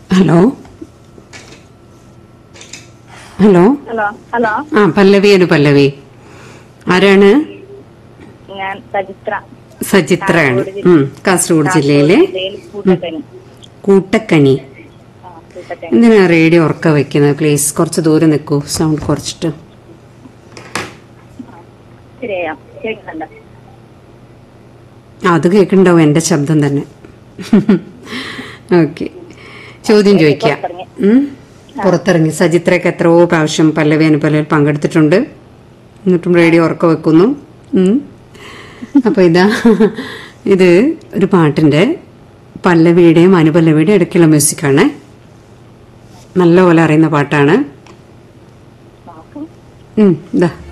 Hello hello hello hello ആ പല്ലവിയാണ് പല്ലവി ആരാണ് ഞാൻ സജിത്ര സജിത്രയാണ് ഉം, കാസർഗോഡ് ജില്ലയിലെ ജില്ലയിൽ കൂട്ടക്കനി കൂട്ടക്കനി ആ കൂട്ടക്കനി എന്തിനാ റേഡിയോ ഉറക്ക വെക്കുന്നത് പ്ലീസ് കുറച്ച് ദൂരെ നിൽക്കൂ സൗണ്ട് കുറച്ചിട്ട് ശരിയാ കേൾക്കുന്നുണ്ട് ആ, അത് കേൾക്കുന്നുണ്ടാവും എന്റെ ശബ്ദം തന്നെ ഓക്കെ ചോദ്യം ചോദിക്കാം പുറത്തിറങ്ങി. ഉം? പുറത്തിറങ്ങി സജിത്രയ്ക്ക് എത്രയോ പ്രാവശ്യം പല്ലവി അനുപല്ലവിൽ പങ്കെടുത്തിട്ടുണ്ട് എന്നിട്ടും റേഡിയോ ഉറക്ക വെക്കുന്നു ഉം. അപ്പൊ ഇതാ ഇത് ഒരു പാട്ടിന്റെ പല്ലവിയുടെയും അനുപല്ലവിയുടെയും ഇടയ്ക്കുള്ള മ്യൂസിക്കാണ് നല്ലപോലെ അറിയുന്ന പാട്ടാണ് നോക്കാം ഉം, ഇതാ